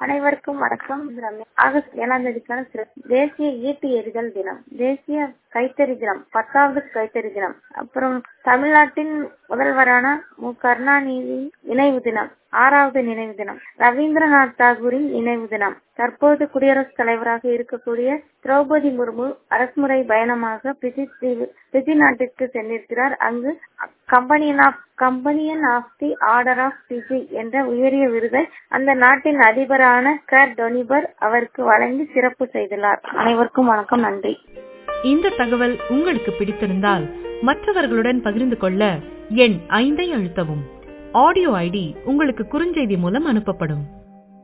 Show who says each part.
Speaker 1: அனைவருக்கும் வணக்கம் ரம்யா. ஆகஸ்ட் ஏழாம் தேதிக்கான சிறப்பு தேசிய ஈட்டி எறிதல் தினம் தேசிய கைத்தறி தினம் பத்தாவது கைத்தறி தினம் அப்புறம் தமிழ்நாட்டின் முதல்வரான மு கருணாநிதி நினைவு தினம் ஆறாவது நினைவு தினம் ரவீந்திரநாத் தாகூரின் நினைவு தினம் தற்போது குடியரசுத் தலைவராக இருக்கக்கூடிய திரௌபதி முர்மு அரசுமுறை பயணமாக பிஜி தீவு பிஜி நாட்டிற்கு சென்றிருக்கிறார் அங்கு companion of companion of the order of Fiji என்ற உயரிய விருதை அந்த நாட்டின் அதிபரான கர் டொனிபர் அவருக்கு வழங்கி சிறப்பு செய்துள்ளார் அனைவருக்கும் வணக்கம் நன்றி
Speaker 2: இந்த தகவல் உங்களுக்கு பிடித்திருந்தால் மற்றவர்களுடன் பகிர்ந்து கொள்ள எண் ஐந்தை அழுத்தவும் ஆடியோ ஐடி உங்களுக்கு குறுஞ்செய்தி மூலம் அனுப்பப்படும்